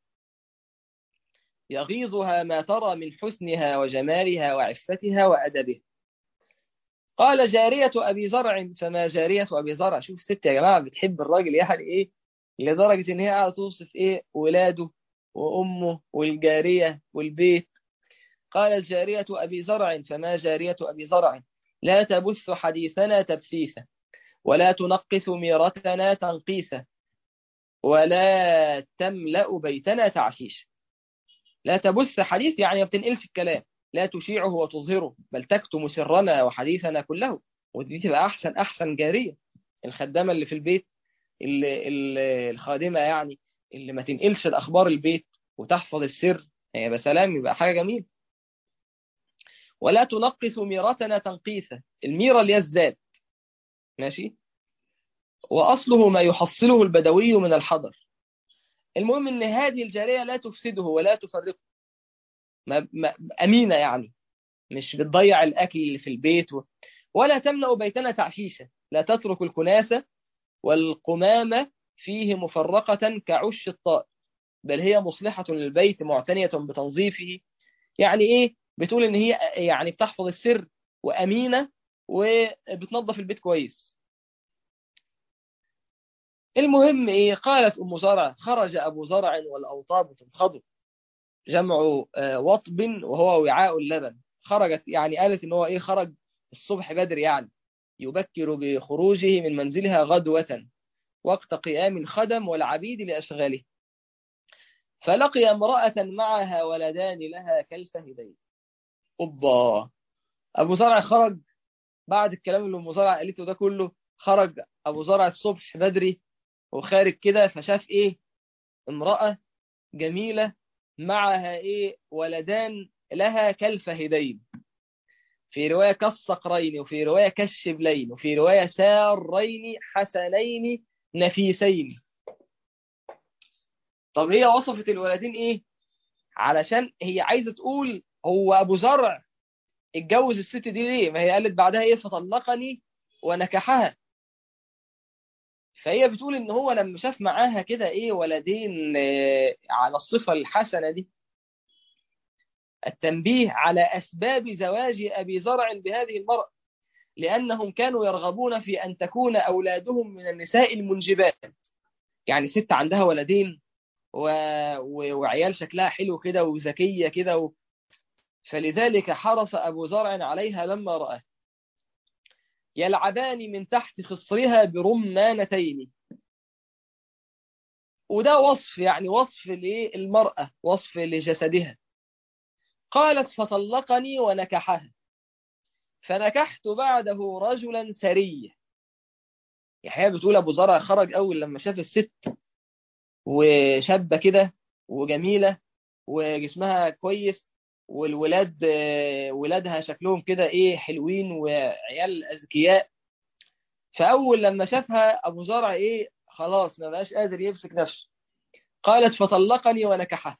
يغيظها ما ترى من حسنها وجمالها وعفتها وأدبها قال جارية أبي زرع فما جارية أبي زرع شوف ست يا جماعة بتحب الراجل يعني إيه لدرجة إن هي قاعدة توصف إيه ولاده وأمه والجارية والبيت قال الجارية أبي زرع فما جارية أبي زرع لا تبث حديثنا تبثيثا ولا تنقص ميرتنا تنقيسا ولا تملأ بيتنا تعشيشا لا تبث حديث يعني ما بتنقلش الكلام لا تشيعه وتظهره بل تكتم سرنا وحديثنا كله ودي تبقى أحسن أحسن جارية الخدامة اللي في البيت اللي اللي الخادمة يعني اللي ما تنقلش الأخبار البيت وتحفظ السر يبقى سلام يبقى حاجة جميلة ولا تنقص ميرتنا تنقيسا الميرة اللي هي الزاد ماشي وأصله ما يحصله البدوي من الحضر المهم ان هذه الجارية لا تفسده ولا تفرقه ما ما أمينة يعني مش بتضيع الأكل اللي في البيت و... ولا تملأ بيتنا تعشيشة لا تترك الكناسة والقمامة فيه مفرقة كعش الطائر بل هي مصلحة للبيت معتنية بتنظيفه يعني إيه بتقول إن هي يعني بتحفظ السر وأمينة وبتنظف البيت كويس المهم إيه قالت أم زرع خرج أبو زرع والأوطاب تنخضب جمع وطب وهو وعاء اللبن خرجت يعني قالت إن هو إيه خرج الصبح بدري يعني يبكر بخروجه من منزلها غدوة وقت قيام خدم والعبيد لأشغاله فلقي امرأة معها ولدان لها كالفهدين أوبا أبو زرع خرج بعد الكلام اللي أم زرع قالته ده كله خرج أبو زرع الصبح بدري وخارج كده فشاف إيه امرأة جميلة معها إيه ولدان لها كالفهدين في رواية كالصقرين وفي رواية كالشبلين وفي رواية سارين حسنين نفيسين طب هي وصفت الولدين ايه علشان هي عايزة تقول هو ابو زرع اتجوز الست دي ليه ما هي قالت بعدها ايه فطلقني ونكحها فهي بتقول ان هو لما شاف معاها كده ايه ولدين على الصفة الحسنة دي التنبيه على أسباب زواج أبي زرع بهذه المرأة لأنهم كانوا يرغبون في أن تكون أولادهم من النساء المنجبات يعني ست عندها ولدين و... و... وعيال شكلها حلو كده وذكية كده و... فلذلك حرص أبو زرع عليها لما رأى يلعبان من تحت خصرها برمانتين وده وصف يعني وصف للمرأة وصف لجسدها قالت فطلقني ونكحها فنكحت بعده رجلا سريا يعني بتقول ابو زرع خرج اول لما شاف الست وشابه كده وجميله وجسمها كويس والولاد ولادها شكلهم كده ايه حلوين وعيال اذكياء فاول لما شافها ابو زرع ايه خلاص ما بقاش قادر يمسك نفسه قالت فطلقني ونكحها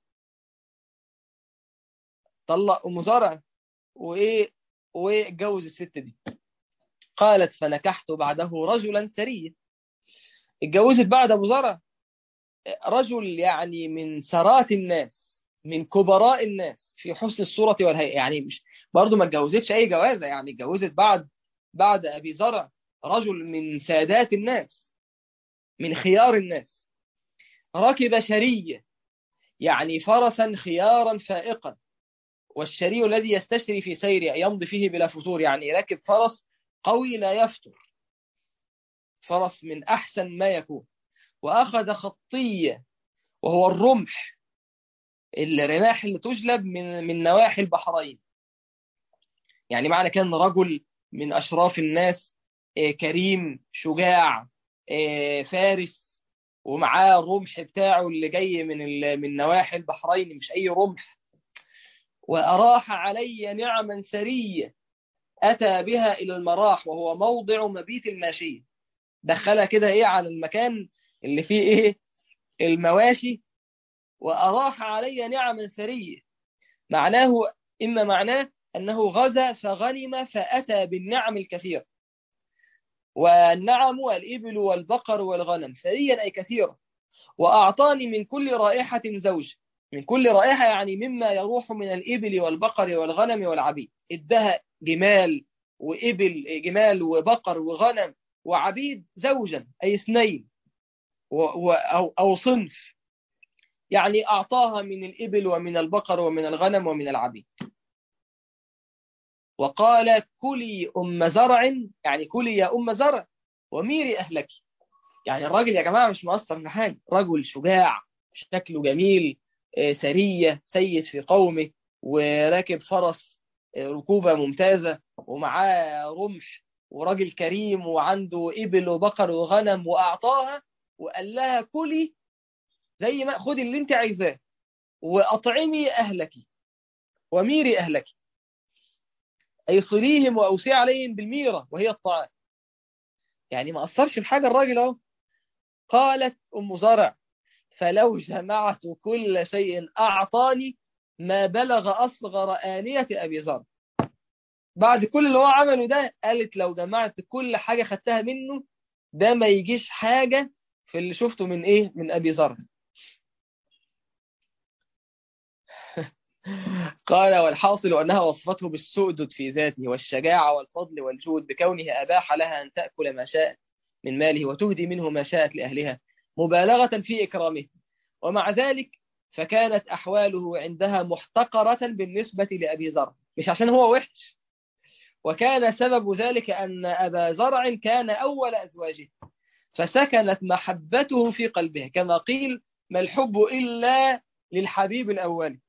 طلق ام زرع وايه واتجوز الست دي قالت فنكحت بعده رجلا سريا اتجوزت بعد ابو زرع رجل يعني من سرات الناس من كبراء الناس في حسن الصورة والهيئة يعني مش برضه ما اتجوزتش اي جوازة يعني اتجوزت بعد بعد ابي زرع رجل من سادات الناس من خيار الناس ركب شرية يعني فرسا خيارا فائقا والشري الذي يستشري في سيره يمضي فيه بلا فتور يعني راكب فرس قوي لا يفتر فرس من أحسن ما يكون وأخذ خطية وهو الرمح الرماح اللي تجلب من من نواحي البحرين يعني معنى كان رجل من أشراف الناس كريم شجاع فارس ومعاه الرمح بتاعه اللي جاي من من نواحي البحرين مش أي رمح وأراح علي نعما سرية أتى بها إلى المراح وهو موضع مبيت الماشية دخلها كده إيه على المكان اللي فيه إيه المواشي وأراح علي نعما سرية معناه إما معناه أنه غزا فغنم فأتى بالنعم الكثير والنعم الإبل والبقر والغنم سريا أي كثيرا وأعطاني من كل رائحة زوج من كل رائحة يعني مما يروح من الإبل والبقر والغنم والعبيد ادها جمال وإبل جمال وبقر وغنم وعبيد زوجا أي اثنين و و أو, أو صنف يعني أعطاها من الإبل ومن البقر ومن الغنم ومن العبيد وقال كلي أم زرع يعني كلي يا أم زرع وميري أهلك يعني الراجل يا جماعة مش مقصر في حاجة رجل شجاع شكله جميل سرية سيد في قومه وراكب فرس ركوبة ممتازة ومعاه رمح وراجل كريم وعنده إبل وبقر وغنم وأعطاها وقال لها كلي زي ما خدي اللي انت عايزاه وأطعمي أهلك وميري أهلك أي صليهم وأوسي عليهم بالميرة وهي الطعام يعني ما أثرش في حاجة الراجل أهو قالت أم زرع فلو جمعت كل شيء أعطاني ما بلغ أصغر آنية أبي ذر بعد كل اللي هو عمله ده قالت لو جمعت كل حاجة خدتها منه ده ما يجيش حاجة في اللي شفته من إيه من أبي ذر قال والحاصل أنها وصفته بالسؤدد في ذاته والشجاعة والفضل والجود بكونه أباح لها أن تأكل ما شاءت من ماله وتهدي منه ما شاءت لأهلها مبالغة في إكرامه ومع ذلك فكانت أحواله عندها محتقرة بالنسبة لأبي ذر مش عشان هو وحش وكان سبب ذلك أن أبا زرع كان أول أزواجه فسكنت محبته في قلبها كما قيل ما الحب إلا للحبيب الأول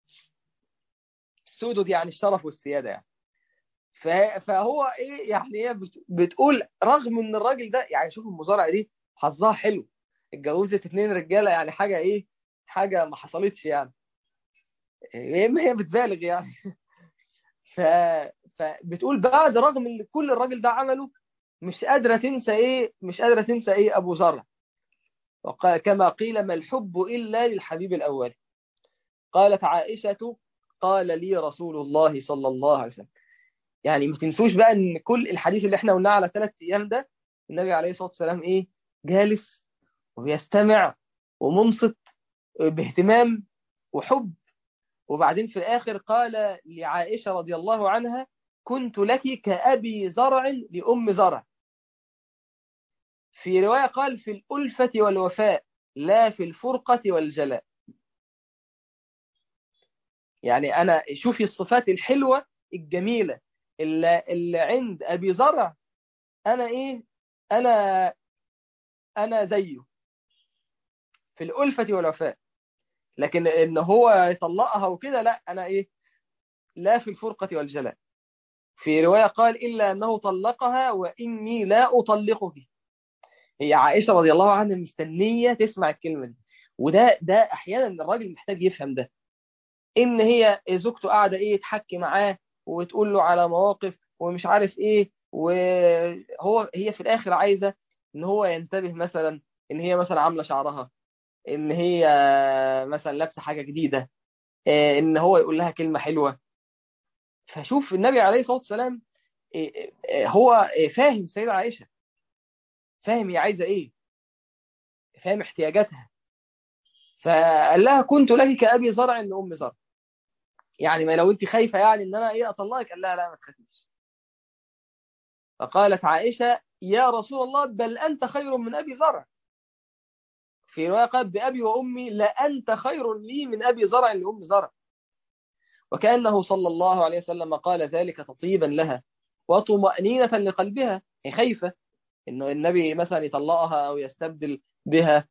السودد يعني الشرف والسيادة يعني فهو ايه يعني هي بتقول رغم ان الراجل ده يعني شوف المزارع دي حظها حلو اتجوزت اتنين رجاله يعني حاجه ايه حاجه ما حصلتش يعني يا اما هي بتبالغ يعني ف فبتقول بعد رغم ان كل الراجل ده عمله مش قادره تنسى ايه مش قادره تنسى ايه ابو زرع كما قيل ما الحب الا للحبيب الاول قالت عائشه قال لي رسول الله صلى الله عليه وسلم يعني ما تنسوش بقى ان كل الحديث اللي احنا قلناه على ثلاث ايام ده النبي عليه الصلاه والسلام ايه جالس وبيستمع ومنصت باهتمام وحب وبعدين في الاخر قال لعائشه رضي الله عنها كنت لك كابي زرع لام زرع في روايه قال في الالفه والوفاء لا في الفرقه والجلاء يعني انا شوفي الصفات الحلوه الجميله اللي, اللي عند ابي زرع انا ايه انا انا زيه في الالفه والوفاء لكن ان هو يطلقها وكده لا انا ايه لا في الفرقه والجلاء في روايه قال الا انه طلقها واني لا اطلقك هي عائشه رضي الله عنها مستنيه تسمع الكلمه دي وده ده احيانا الراجل محتاج يفهم ده ان هي زوجته قاعده ايه تحكي معاه وتقول له على مواقف ومش عارف ايه وهو هي في الاخر عايزه ان هو ينتبه مثلا ان هي مثلا عامله شعرها ان هي مثلا لابسه حاجه جديده ان هو يقول لها كلمه حلوه فشوف النبي عليه الصلاه والسلام هو فاهم سيدة عائشه فاهم هي عايزه ايه فاهم احتياجاتها فقال لها كنت لك كابي زرع لام زرع يعني ما لو انت خايفه يعني ان انا ايه اطلقك قال لها لا ما تخافيش فقالت عائشه يا رسول الله بل انت خير من ابي زرع في روايه قال بابي وامي لانت خير لي من ابي زرع لام زرع وكانه صلى الله عليه وسلم قال ذلك تطيبا لها وطمأنينة لقلبها هي خايفه انه النبي مثلا يطلقها او يستبدل بها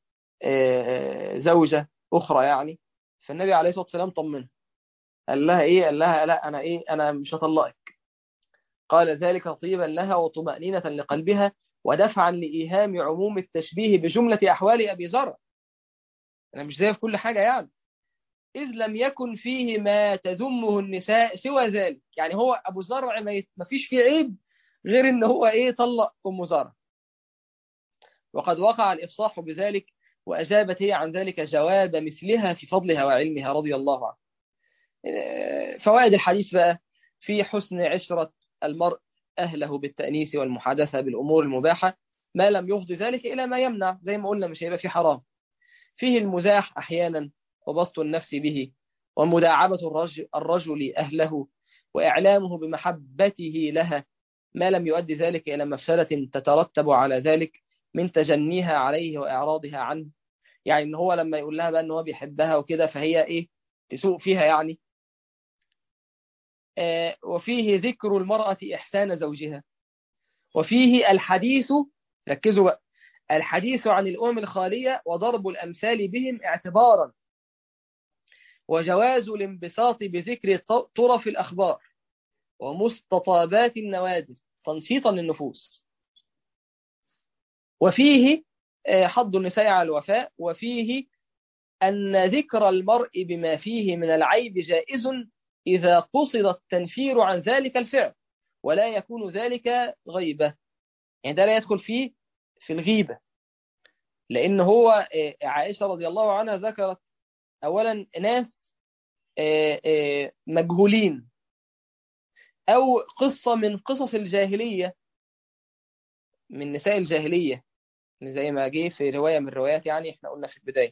زوجه اخرى يعني فالنبي عليه الصلاه والسلام طمنها قال لها ايه قال لها لا انا ايه انا مش هطلقك قال ذلك طيبا لها وطمأنينة لقلبها ودفعا لإيهام عموم التشبيه بجملة أحوال أبي زرع أنا مش زي في كل حاجة يعني إذ لم يكن فيه ما تذمه النساء سوى ذلك يعني هو أبو زرع ما فيش فيه عيب غير إن هو إيه طلق أم زرع وقد وقع الإفصاح بذلك وأجابت هي عن ذلك جواب مثلها في فضلها وعلمها رضي الله عنه فوائد الحديث بقى في حسن عشرة المرء أهله بالتأنيس والمحادثة بالأمور المباحة ما لم يفضي ذلك إلى ما يمنع زي ما قلنا مش هيبقى في حرام فيه المزاح أحيانا وبسط النفس به ومداعبة الرجل, الرجل أهله وإعلامه بمحبته لها ما لم يؤدي ذلك إلى مفسدة تترتب على ذلك من تجنيها عليه وإعراضها عنه يعني إن هو لما يقول لها بقى إن هو بيحبها وكده فهي إيه تسوء فيها يعني آه وفيه ذكر المرأة إحسان زوجها وفيه الحديث ركزوا بقى الحديث عن الأم الخالية وضرب الأمثال بهم اعتبارا وجواز الانبساط بذكر طرف الأخبار ومستطابات النوادر تنشيطا للنفوس وفيه حض النساء على الوفاء وفيه أن ذكر المرء بما فيه من العيب جائز إذا قصد التنفير عن ذلك الفعل ولا يكون ذلك غيبة يعني ده لا يدخل فيه في الغيبة لأن هو عائشة رضي الله عنها ذكرت أولا ناس مجهولين أو قصة من قصص الجاهلية من نساء الجاهلية زي ما جه في رواية من الروايات يعني احنا قلنا في البداية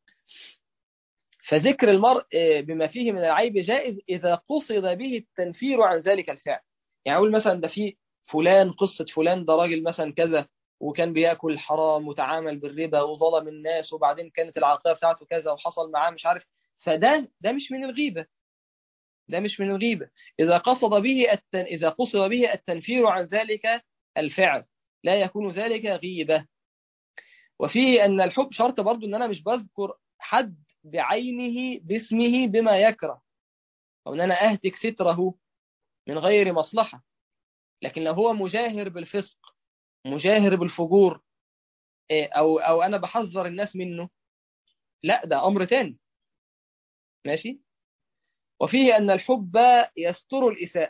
فذكر المرء بما فيه من العيب جائز إذا قصد به التنفير عن ذلك الفعل يعني أقول مثلا ده في فلان قصة فلان ده راجل مثلا كذا وكان بياكل حرام وتعامل بالربا وظلم الناس وبعدين كانت العاقبة بتاعته كذا وحصل معاه مش عارف فده ده مش من الغيبة ده مش من الغيبة إذا قصد به التن... إذا قصد به التنفير عن ذلك الفعل لا يكون ذلك غيبة وفيه أن الحب شرط برضو أن أنا مش بذكر حد بعينه باسمه بما يكره أو أن أنا أهتك ستره من غير مصلحة لكن لو هو مجاهر بالفسق مجاهر بالفجور أو, أو أنا بحذر الناس منه لا ده أمر تاني ماشي وفيه أن الحب يستر الإساءة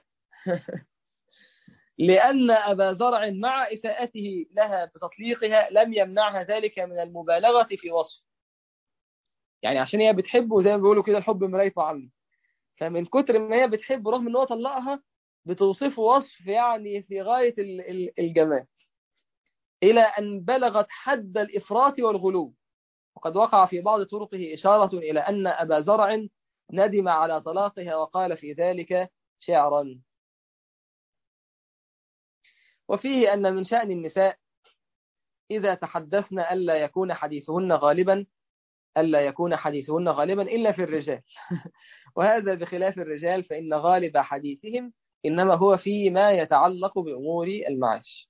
لأن أبا زرع مع إساءته لها بتطليقها لم يمنعها ذلك من المبالغة في وصف يعني عشان هي بتحبه زي ما بيقولوا كده الحب مراية عمي فمن كتر ما هي بتحبه رغم ان هو طلقها بتوصفه وصف يعني في غاية الجمال إلى أن بلغت حد الإفراط والغلو وقد وقع في بعض طرقه إشارة إلى أن أبا زرع ندم على طلاقها وقال في ذلك شعرا وفيه أن من شأن النساء إذا تحدثن ألا يكون حديثهن غالبا ألا يكون حديثهن غالبا إلا في الرجال وهذا بخلاف الرجال فإن غالب حديثهم إنما هو فيما يتعلق بأمور المعاش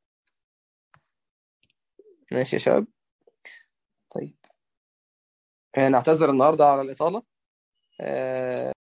ماشي يا شباب طيب نعتذر النهاردة على الإطالة